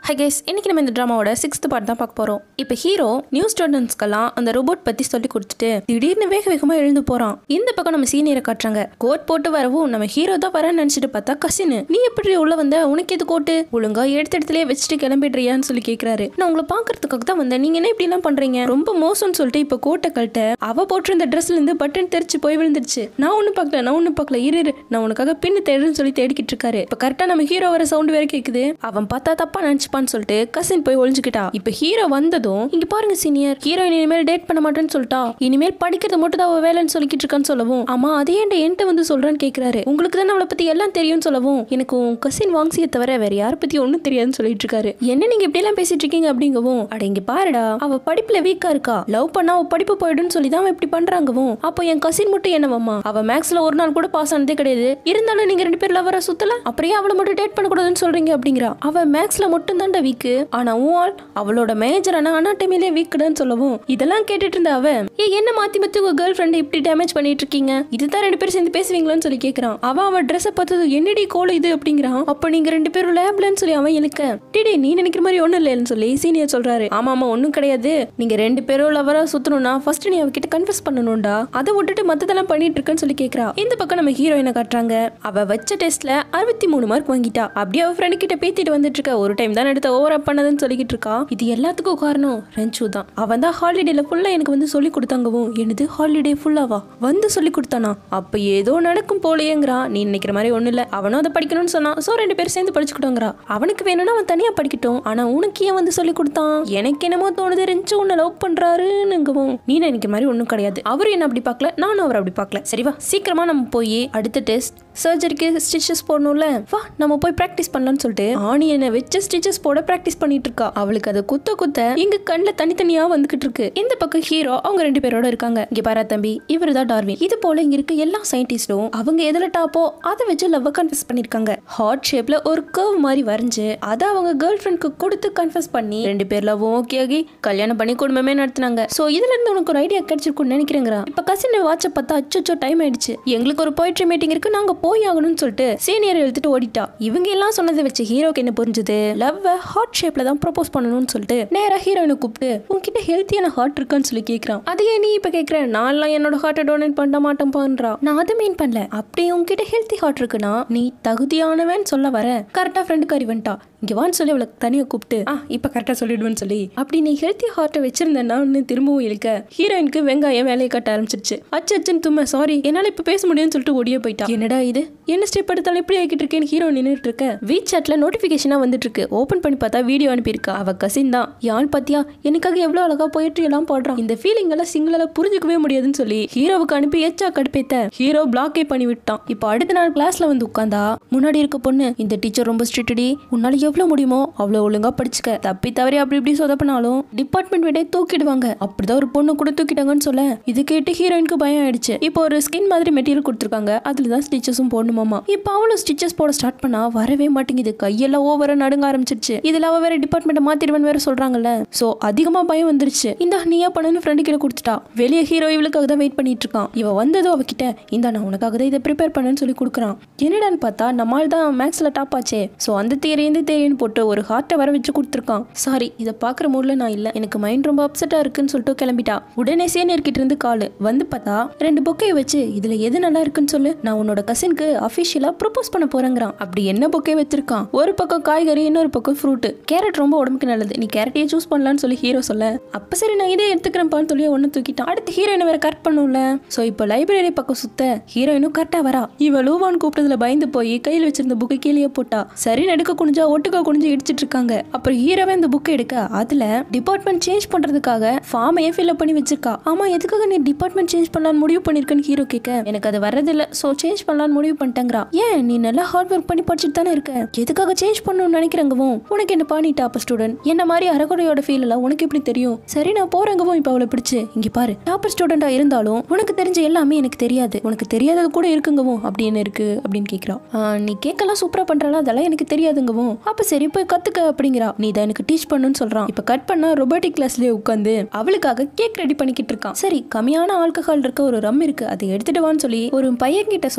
High case இன்னைக்கு நம்ம இந்த ட்ராமாவோட சிக்ஸ்த் பார்ட் தான் பார்க்க போறோம் இப்போ ஹீரோ நியூ ஸ்டூடெண்ட்ஸ்க்கெல்லாம் அந்த ரோபோட் பத்தி சொல்லி கொடுத்துட்டு திடீர்னு வேக வேகமா எழுந்து போறான் இந்த பக்கம் நம்ம சீனியரை காட்டுறாங்க கோட் போட்டு வரவும் நம்ம ஹீரோ தான் வரேன்னு நினைச்சிட்டு பார்த்தா கசினு நீ எப்படி உள்ள வந்த உனக்கு எது கோட்டு ஒழுங்கா எடுத்த இடத்துலயே வச்சுட்டு கிளம்பிடுறியான்னு சொல்லி கேக்குறாரு நான் உங்களை பாக்குறதுக்காக தான் வந்தேன் நீங்க என்ன இப்படி எல்லாம் பண்றீங்க ரொம்ப மோசம்னு சொல்லிட்டு இப்போ கோட்டை கழட்ட அவ போட்டிருந்த ட்ரெஸ்ல இருந்து பட்டன் தெரிச்சு போய் விழுந்துருச்சு நான் ஒன்னும் பார்க்கல நான் ஒன்னும் பார்க்கல இரு இரு. நான் உனக்காக பின்னு தேடுன்னு சொல்லி தேடிக்கிட்டு இருக்காரு இப்போ கரெக்டா நம்ம ஹீரோ வர சவுண்ட் வேற கேக்குது அவன் பார்த்தா தப்பா நினைச்சுப்பான்னு சொல்லிட்டு கசின் போய் ஒளிஞ்சுக்கிட்டா இப்போ ஹீரோ வந்ததும் இங்க பாருங்க சீனியர் ஹீரோயின் இனிமேல் டேட் பண்ண மாட்டேன்னு சொல்லிட்டா இனிமேல் படிக்கிறது மட்டும் தான் அவ வேலைன்னு சொல்லிக்கிட்டு இருக்கான்னு சொல்லவும் ஆமா அதே ஏன்டா என்கிட்ட வந்து சொல்றான்னு கேக்குறாரு உங்களுக்கு தான் அவளை பத்தி எல்லாம் தெரியும்னு சொல்லவும் எனக்கு உன் கசின் வாங்சியை தவிர வேற யார பத்தி ஒண்ணும் தெரியாதுன்னு சொல்லிட்டு இருக்காரு என்ன நீங்க இப்படி எல்லாம் பேசிட்டு இருக்கீங்க அப்படிங்கவும் அட இங்க பாருடா அவ படிப்புல வீக்கா இருக்கா லவ் பண்ணா அவ படிப்பு போயிடும்னு சொல்லி தான் அவன் இப்படி பண்றாங்கவும் அப்போ என் கசின் மட்டும் என்னவாமா அவ மேக்ஸ்ல ஒரு நாள் கூட பாஸ் ஆனதே கிடையாது இருந்தாலும் நீங்க ரெண்டு பேர் லவரா சுத்தல அப்புறம் ஏன் அவளை மட்டும் டேட் பண்ணக்கூடாதுன்னு சொல்றீங்க அப்படிங்கிறா அவ மேக்ஸ்ல மட்டும் தான்டா வீக்கு ஆனா உன் ஆள் அவளோட மேஜரான அனாட்டமிலே வீக்குடான்னு சொல்லவும் இதெல்லாம் கேட்டுட்டு இருந்த அவ ஏ என்ன மாத்தி மாத்தி உங்க கேர்ள் ஃப்ரெண்ட் இப்படி டேமேஜ் பண்ணிட்டு இருக்கீங்க இதுதான் ரெண்டு பேரும் சேர்ந்து பேசுவீங்களான்னு சொல்லி கேக்குறான் அவ அவ ட்ரெஸ்ஸை பார்த்தது என்னடி கோல இது அப்படிங்கிறான் அப்ப நீங்க ரெண்டு பேரும் லேப்லன்னு சொல்லி அவன் இழுக்க டிடே நீ நினைக்கிற மாதிரி ஒண்ணும் இல்லைன்னு சொல்லி சீனியர் சொல்றாரு ஆமா ஆமா ஒண்ணும் கிடையாது நீங்க ரெண்டு பேரும் லவரா சுத்தணும்னா ஃபர்ஸ்ட் நீ அவகிட்ட கன்ஃபஸ் பண்ணணும்டா அதை விட்டுட்டு மத்ததெல்லாம் பண்ணிட்டு இருக்கேன்னு சொல்லி கேக்குறா இந்த பக்கம் நம்ம ஹீரோயினை காட்டுறாங்க அவ வச்ச டெஸ்ட்ல அறுபத்தி மூணு மார்க் வாங்கிட்டா அப்படியே அவ ஃப்ரெண்டு கிட்ட பேத்திட்டு வந்துட்டு இருக்க ஒரு டைம் தான் எடுத்த ஓவர் அப் பண்ணதுன்னு சொல்லிக்கிட்டு இருக்கா இது எல்லாத்துக்கும் காரணம் ரெஞ்சு தான் அவன் தான் ஹாலிடேல ஃபுல்லா எனக்கு வந்து சொல்லி கொடுத்தாங்கவும் எனது ஹாலிடே ஃபுல்லாவா வந்து சொல்லி கொடுத்தானா அப்ப ஏதோ நடக்கும் போலேங்கிறான் நீ நினைக்கிற மாதிரி ஒண்ணு இல்ல அவனும் அதை படிக்கணும்னு சொன்னான் சோ ரெண்டு பேரும் சேர்ந்து படிச்சுக்கிட்டோங்கிறா அவனுக்கு வேணும்னா அவன் தனியா படிக்கட்டும் ஆனா உனக்கு ஏன் வந்து சொல்லி கொடுத்தான் எனக்கு என்னமோ தோணுது ரெஞ்சு உன்னை லவ் பண்றாருன்னுங்கவும் நீ நினைக்கிற மாதிரி ஒண்ணும் கிடையாது அவரு என்ன அப்படி பார்க்கல நானும் அவர் அப்படி பார்க்கல சரிவா சீக்கிரமா நம்ம போய் அடுத்த டெஸ்ட் சர்ஜரிக்கு ஸ்டிச்சஸ் போடணும்ல வா நம்ம போய் ப்ராக்டிஸ் பண்ணலாம்னு சொல்லிட்டு ஆனியனை வச்சு ஸ்டிச்சஸ் போட ப்ராக்டிஸ் பண்ணிட்டு இருக்கா அவளுக்கு அதை குத்த குத்த இங்க கண்ணுல தனித்தனியா வந்துகிட்டு இருக்கு இந்த பக்கம் ஹீரோ அவங்க ரெண்டு பேரோட இருக்காங்க இங்க பாரா தம்பி இவர் தான் டார்வின் இது போல இங்க இருக்க எல்லா சயின்டிஸ்டும் அவங்க எதுல டாப்போ அதை வச்சு லவ் கன்ஃபஸ் பண்ணிருக்காங்க ஹார்ட் ஷேப்ல ஒரு கர்வ் மாதிரி வரைஞ்சு அதை அவங்க கேர்ள் ஃப்ரெண்ட்க்கு கொடுத்து கன்ஃபஸ் பண்ணி ரெண்டு பேர் லவ்வும் ஓகே ஆகி கல்யாணம் பண்ணி குடும்பமே நடத்துனாங்க சோ இதுல இருந்து உனக்கு ஒரு ஐடியா கிடைச்சிருக்கும்னு நினைக்கிறேங்கிறா இப்ப கசின் வாட்ச பார்த்தா அச்சோ டைம் ஆயிடுச்சு எங்களுக்கு ஒரு போயிட்ரி மீட்டிங் இருக்கு நாங்க போய் ஆகணும்னு சொல்லிட்டு சீனியர் எழுத்துட்டு ஓடிட்டா இவங்க எல்லாம் சொன்னதை வச்சு ஹீரோக்கு என்ன புரிஞ்சுது லவ் ஹார்ட் ஷேப்ல தான் ப்ரொபோஸ் பண்ணணும்னு சொல்லிட்டு நேரா ஹீரோயினை கூப்பிட்டு உன்கிட்ட ஹெல்த்தியான ஹார்ட் இருக்கான்னு சொல்லி கேக்குறான் அதையே நீ இப்ப கேக்குற நான்லாம் என்னோட ஹார்ட்டை டொனேட் பண்ண மாட்டேன் பண்றா நான் அதை மீன் பண்ணல அப்படி உன்கிட்ட ஹெல்த்தி ஹார்ட் இருக்குன்னா நீ தகுதியானவன் சொல்ல வர கரெக்டா ஃப்ரெண்டுக்கு அறிவன்ட்டா இங்க வான்னு சொல்லி அவளை தனியா கூப்பிட்டு ஆ இப்ப கரெக்டா சொல்லிடுவேன்னு சொல்லி அப்படி நீ ஹெல்த்தி ஹார்ட்டை வச்சிருந்தேன்னா திரும்பவும் இழுக்க ஹீரோயினுக்கு வெங்காயம் வேலையை கட்ட ஆரம்பிச்சிருச்சு அச்சு அச்சுன்னு தும்ம சாரி என்னால இப்ப பேச முடியும்னு சொல்லிட்டு ஓடியே போயிட்டா என்னடா இது என்ன ஸ்டெப் எடுத்தாலும் இப்படி ஆகிட்டு இருக்கேன்னு ஹீரோ நின்றுட்டு இருக்க வீட் சாட்ல நோட்டிபிகேஷனா வந்துட்டு இருக்கு ஓபன் பண்ணி பார்த்தா வீடியோ அனுப்பியிருக்கா அவ கசின் தான் யான் பாத்தியா எனக்காக எவ்வளவு அழகா போயிட்டு எல்லாம் போடுறான் இந்த ஃபீலிங் எல்லாம் சிங்கிளால புரிஞ்சுக்கவே முடியாதுன்னு சொல்லி ஹீரோவுக்கு அனுப்பி எச்சா கடுப்பேத்த ஹீரோ பிளாக்கே பண்ணி விட்டான் இப்போ அடுத்த நாள் கிளாஸ்ல வந்து உட்காந்தா முன்னாடி இருக்க பொண்ணு இந்த டீச்சர் ரொம்ப ஸ்ட்ரிக்டடி உன்னால எவ்வளவு முடியுமோ அவ்வளவு ஒழுங்கா படிச்சுக்க தப்பி தவறி அப்படி இப்படி சொதப்பினாலும் டிபார்ட்மெண்ட் விட தூக்கிடுவாங்க அப்படிதான் ஒரு பொண்ணு கூட தூக்கிட்டாங்கன்னு சொல்ல இது கேட்டு ஹீரோயினுக்கு பயம் ஆயிடுச்சு இப்போ ஒரு ஸ்கின் மாதிரி மெட்டீரியல் கொடுத்துருக்காங்க அதுல தான் ஸ்டிச்சஸும் போடணுமாமா இப்போ அவளும் ஸ்டிச்சஸ் போட ஸ்டார்ட் பண்ணா வரவே மாட்டேங்குது கையெல்லாம் ஓவரா நடுங்க ஆரம்பிச்சிருச்சு இதுல அவ வேற டிபார்ட்மெண்ட் மாத்திடுவேன் வேற சொல்றாங்கல்ல சோ அதிகமா பயம் வந்துருச்சு இந்த நீயா பண்ணுன்னு ஃப்ரெண்டு கிட்ட கொடுத்துட்டா வெளியே ஹீரோ இவளுக்காக தான் வெயிட் பண்ணிட்டு இருக்கான் இவ வந்ததும் அவகிட்ட இந்த நான் உனக்காக தான் இதை ப்ரிப்பேர் பண்ணுன்னு சொல்லி கொடுக்குறான் என்னடான்னு பார்த்தா நம்மால் தான் மேக்ஸ்ல டாப் ஆச்சே சோ அந்த தேரி இந்த தேரின்னு போட்டு ஒரு ஹார்ட்டை வர வச்சு கொடுத்துருக்கான் சாரி இதை பாக்குற மூட்ல நான் இல்ல எனக்கு மைண்ட் ரொம்ப அப்செட்டா இருக்குன்னு சொல்லிட்டு கிளம்பிட்டா உடனே சீனியர் கிட்ட இருந்து கால் வந்து பார்த்தா ரெண்டு பொக்கையை வச்சு இதுல எது நல்லா இருக்குன்னு சொல்லு நான் உன்னோட கசினுக்கு அபிஷியலா ப்ரொபோஸ் பண்ண போறேங்கிறான் அப்படி என்ன பொக்கே வச்சிருக்கான் ஒரு பக்கம் காய்கறி இன்னொரு பக்கம் ஃப்ரூட் கேரட் ரொம்ப உடம்புக்கு நல்லது நீ கேரட்டையே சூஸ் பண்ணலாம்னு சொல்லி ஹீரோ சொல்ல அப்ப சரி நான் இதே எடுத்துக்கிறேன்ப்பான்னு சொல்லி ஒன்னு தூக்கிட்டான் அடுத்து ஹீரோயினை வேற கரெக்ட் பண்ணும்ல சோ இப்போ லைப்ரரி பக்கம் சுத்த ஹீரோயினும் கரெக்டா வரா இவ லூவான் கூப்பிட்டதுல பயந்து போய் கையில் வச்சிருந்த புக்கை கீழே போட்டா சரி நடுக்க குனிஞ்சா ஒட்டுக்கா குனிஞ்சு இடிச்சிட்டு இருக்காங்க அப்புறம் ஹீரோவே அந்த புக்கை எடுக்க அதுல டிபார்ட்மெண்ட் சேஞ்ச் பண்றதுக்காக ஃபார்மையே ஃபில்அப் பண்ணி வச்சிருக்கா ஆமா எதுக்காக நீ டிபார்ட்மெண்ட் சேஞ்ச் பண்ணலாம்னு முடிவு பண்ணிருக்கன்னு ஹீரோ கேட்க எனக்கு அது வரதில்ல சோ சேஞ்ச் பண்ணலாம்னு முடிவு பண்ணிட்டேங்கிறா ஏன் நீ நல்லா ஹார்ட் ஒர்க் பண்ணி படிச்சுட்டு தானே இருக்க எதுக்காக சேஞ்ச் பண்ணணும்னு நினைக்கிறேங்கவும் உனக்கு என்ன பாணி டாப்பர் ஸ்டூடெண்ட் என்ன மாதிரி அறகுறையோட ஃபீல் எல்லாம் உனக்கு எப்படி தெரியும் சரி நான் போறேங்கவும் இப்போ அவளை பிடிச்சு இங்க பாரு டாப்பர் ஸ்டூடெண்டா இருந்தாலும் உனக்கு தெரிஞ்ச எல்லாமே எனக்கு தெரியாது உனக்கு தெரியாதது கூட இருக்குங்கவும் அப்படின்னு இருக்கு அப்படின்னு கேக்குறா "ஆ, நீ கேட்கலாம் சூப்பரா பண்றாளா அதெல்லாம் எனக்கு தெரியாதுங்கவும் அப்ப சரி போய் கத்துக்க அப்படிங்கிறா நீ தான் எனக்கு டீச் பண்ணுன்னு சொல்றான் இப்ப கட் பண்ணா ரொபோட்டிக் கிளாஸ்லயே உட்காந்து அவளுக்காக கேக் ரெடி பண்ணிக்கிட்டு இருக்கான் சரி கம்மியான ஆல்கஹால் இருக்க ஒரு ரம் இருக்கு அதை எடுத்துட்டு வான்னு சொல்லி ஒரு பையன் கிட்ட சொன்னா அவன்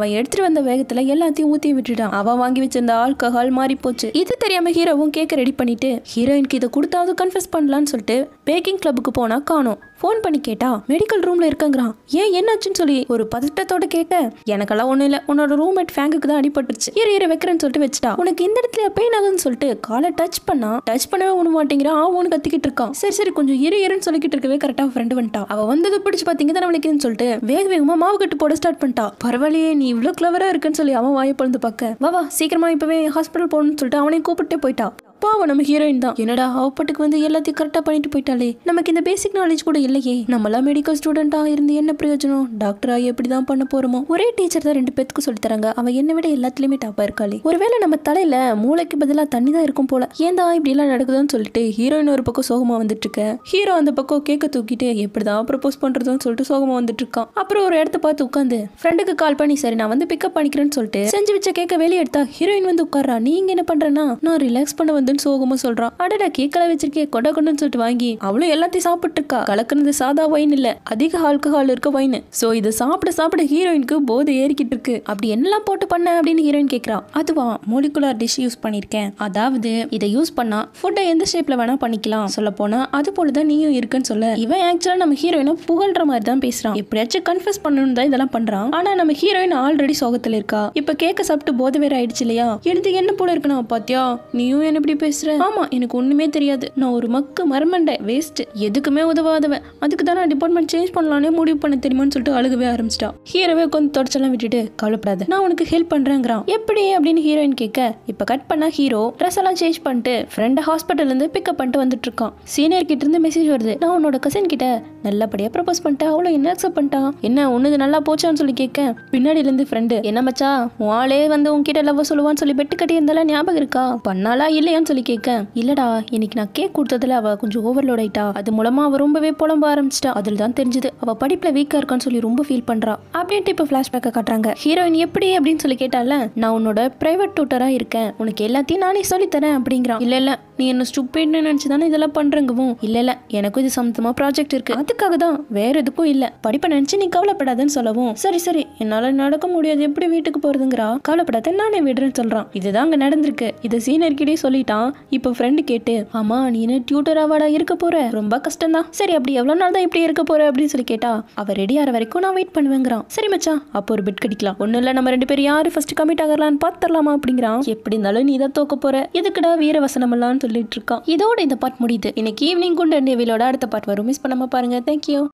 அவன் எடுத்துட்டு வந்த வேகத்துல எல்லாத்தையும் ஊத்தி விட்டுட்டான் அவன் வாங்கி வச்சிருந்த ஆல்கஹால் மாறி போச்சு இது தெரியாம ஹீரோவும் கேக்க ரெடி பண்ணிட்டு ஹீரோயினுக்கு இதை கொடுத்தாவது கன்ஃபெஸ் பண்ணலாம்னு சொல்லிட்டு பேக்கிங் கிளப்புக்கு போனா காணோம் ஃபோன் பண்ணி கேட்டா மெடிக்கல் ரூம்ல இருக்கங்கிறான் ஏன் என்னாச்சுன்னு சொல்லி ஒரு பதட்டத்தோட கேட்க எனக்கெல்லாம் ஒண்ணும் இல்ல உன்னோட ரூம்மேட் ஃபேங்குக்கு தான் அடிபட்டுருச்சு இரு இரு வைக்கிறேன்னு சொல்லிட்டு வச்சுட்டா உனக்கு இந்த இடத்துல பெயின் ஆகுதுன்னு சொல்லிட்டு காலை டச் பண்ணா டச் பண்ணவே ஒண்ணு மாட்டேங்கிறான் அவனு கத்திக்கிட்டு இருக்கான் சரி சரி கொஞ்சம் இரு இருன்னு சொல்லிக்கிட்டு இருக்கவே கரெக்டா ஃப்ரெண்டு வந்துட்டா அவ வந்தது பிடிச்சு பாத்தீங்க தானே வலிக்குதுன்னு சொல்லிட்டு வேக வேகமா மாவு கட்டு போட ஸ்டார்ட் பண்ணிட்டா பரவாயில்லையே நீ இவ்வளவு கிளவரா இருக்குன்னு சொல்லி அவன் வாயை பொழுது பார்க்க வா வா சீக்கிரமா இப்பவே ஹாஸ்பிட்டல் போகணும்னு சொல்லிட்டு அவனையும் கூப்பிட்டே போயிட்டா பாவம் நம்ம ஹீரோயின் தான் என்னடா அவப்பட்டுக்கு வந்து எல்லாத்தையும் கரெக்டாக பண்ணிட்டு போயிட்டாலே நமக்கு இந்த பேசிக் நாலேஜ் கூட இல்லையே நம்மளாம் மெடிக்கல் ஸ்டூடெண்டா இருந்து என்ன பிரயோஜனம் டாக்டரா எப்படி தான் பண்ண போறோமோ ஒரே டீச்சர் தான் ரெண்டு பேத்துக்கு சொல்லி தராங்க அவன் என்னை விட எல்லாத்துலயுமே டாப்பா இருக்காளே ஒருவேளை நம்ம தலையில மூளைக்கு பதிலா தண்ணி தான் இருக்கும் போல ஏன் தான் இப்படி எல்லாம் நடக்குதுன்னு சொல்லிட்டு ஹீரோயின் ஒரு பக்கம் சோகமா வந்துட்டு இருக்க ஹீரோ அந்த பக்கம் கேக்க தூக்கிட்டு எப்படிதான் ப்ரப்போஸ் பண்றதுன்னு சொல்லிட்டு சோகமா வந்துட்டு இருக்கான் அப்புறம் ஒரு இடத்த பார்த்து உட்காந்து ஃப்ரெண்டுக்கு கால் பண்ணி சரி நான் வந்து பிக்கப் பண்ணிக்கிறேன்னு சொல்லிட்டு செஞ்சு வச்ச கேக்க வெளியே எடுத்தா ஹீரோயின் வந்து உட்கார்றா நீங்க என்ன பண்றேன்னா நான் ரிலாக்ஸ் பண்ண வந்துன்னு சோகமா சொல்றான் அடடா கேக்கல வச்சிருக்கே கொடை கொண்டுன்னு சொல்லிட்டு வாங்கி அவளும் எல்லாத்தையும் சாப்பிட்டு இருக்கா கலக்குனது சாதா வைன் இல்ல அதிக ஆல்கஹால் இருக்க வைன் சோ இது சாப்பிட சாப்பிட ஹீரோயினுக்கு போதை ஏறிக்கிட்டு இருக்கு அப்படி என்னெல்லாம் போட்டு பண்ண அப்படின்னு ஹீரோயின் கேக்குறா அதுவா மோலிகுலர் டிஷ் யூஸ் பண்ணிருக்கேன் அதாவது இதை யூஸ் பண்ணா ஃபுட்டை எந்த ஷேப்ல வேணா பண்ணிக்கலாம் சொல்ல போனா அது போலதான் நீயும் இருக்குன்னு சொல்ல இவன் ஆக்சுவலா நம்ம ஹீரோயினை புகழ்ற மாதிரி தான் பேசுறான் எப்படியாச்சும் கன்ஃபஸ் பண்ணணும் தான் இதெல்லாம் பண்றான் ஆனா நம்ம ஹீரோயின் ஆல்ரெடி சோகத்துல இருக்கா இப்ப கேக்க சாப்பிட்டு போதை வேற ஆயிடுச்சு இல்லையா எழுதி என்ன போல இருக்குண்ணா பாத்தியா நீயும் என்ன இப்படி பேசுற ஆமா எனக்கு ஒண்ணுமே தெரியாது நான் ஒரு மக்கு மரமண்டை வேஸ்ட் எதுக்குமே உதவாதவன் அதுக்கு தான் நான் டிபார்ட்மெண்ட் சேஞ்ச் பண்ணலானே முடிவு பண்ண தெரியுமான்னு சொல்லிட்டு அழுகவே ஆரம்பிச்சிட்டா ஹீரோவே கொஞ்சம் தொடச்செல்லாம் விட்டுட்டு கவலைப்படாத நான் உனக்கு ஹெல்ப் பண்றேங்கிறான் எப்படி அப்படின்னு ஹீரோயின் கேட்க இப்ப கட் பண்ணா ஹீரோ ட்ரெஸ் எல்லாம் சேஞ்ச் பண்ணிட்டு ஃப்ரெண்ட் ஹாஸ்பிட்டல்ல இருந்து பிக்கப் பண்ணிட்டு வந்துட்டு இருக்கான் சீனியர் கிட்ட இருந்து மெசேஜ் வருது நான் உன்னோட கசின் கிட்ட நல்லபடியா ப்ரப்போஸ் பண்ணிட்டேன் அவளும் என்ன அக்செப்ட் பண்ணிட்டா என்ன உன்னது நல்லா போச்சான்னு சொல்லி கேட்க பின்னாடில இருந்து ஃப்ரெண்டு என்ன மச்சா உன் ஆளே வந்து உன்கிட்ட லவ் சொல்லுவான்னு சொல்லி பெட்டு கட்டி இருந்தாலும் ஞாபகம் இருக்கா பண்ணாலா இல்லையான்னு சொல்லி கேட்க இல்லடா இன்னைக்கு நான் கேக் கொடுத்ததுல அவ கொஞ்சம் ஓவர்லோட் ஆயிட்டா அது மூலமா அவ ரொம்பவே புலம்ப ஆரம்பிச்சிட்டா அதுல தான் தெரிஞ்சது அவ படிப்புல வீக்கா இருக்கான்னு சொல்லி ரொம்ப ஃபீல் பண்றா அப்படின்ட்டு இப்ப பிளாஷ்பேக்கை காட்டுறாங்க ஹீரோயின் எப்படி அப்படின்னு சொல்லி கேட்டால நான் உன்னோட பிரைவேட் டியூட்டரா இருக்கேன் உனக்கு எல்லாத்தையும் நானே சொல்லி தரேன் அப்படிங்கிறான் இல்ல இல்ல நீ என்ன ஸ்டூபிட்னு நினைச்சு தானே இதெல்லாம் பண்றங்கவும் இல்ல இல்ல எனக்கும் இது சம்மந்தமா ப்ராஜெக்ட் இருக்கு அதுக்காக தான் வேற எதுக்கும் இல்ல படிப்பை நினைச்சு நீ கவலைப்படாதன்னு சொல்லவும் சரி சரி என்னால நடக்க முடியாது எப்படி வீட்டுக்கு போறதுங்கிறா கவலைப்படாத நானே விடுறேன்னு சொல்றான் இதுதான் அங்க நடந்திருக்கு இதை சீனியர்கிட்டே சொல்லிட்டான் இப்போ ஃப்ரெண்டு கேட்டு ஆமா நீ என்ன டியூட்டராவாடா இருக்க போற ரொம்ப கஷ்டம் தான் சரி அப்படி எவ்வளவு நாள் தான் இப்படி இருக்க போற அப்படின்னு சொல்லி கேட்டா அவ ரெடி ஆகிற வரைக்கும் நான் வெயிட் பண்ணுவேங்கிறான் சரி மச்சான் அப்போ ஒரு பெட் கடிக்கலாம் ஒண்ணும் இல்ல நம்ம ரெண்டு பேரும் யாரு ஃபர்ஸ்ட் கமிட் ஆகலாம்னு பாத்துடலாமா அப்படிங்கிறான் எப்படி இருந்தாலும் நீ தான் தோக்க போற எதுக்குடா வீர வசனம் எல்லாம் சொல்லிட்டு இருக்கான் இதோட இந்த பார்ட் முடியுது இன்னைக்கு ஈவினிங் குண்டு டேவிலோட அடுத்த பார்ட் வரும் மிஸ் பண்ணாம பாருங்க தேங்க்யூ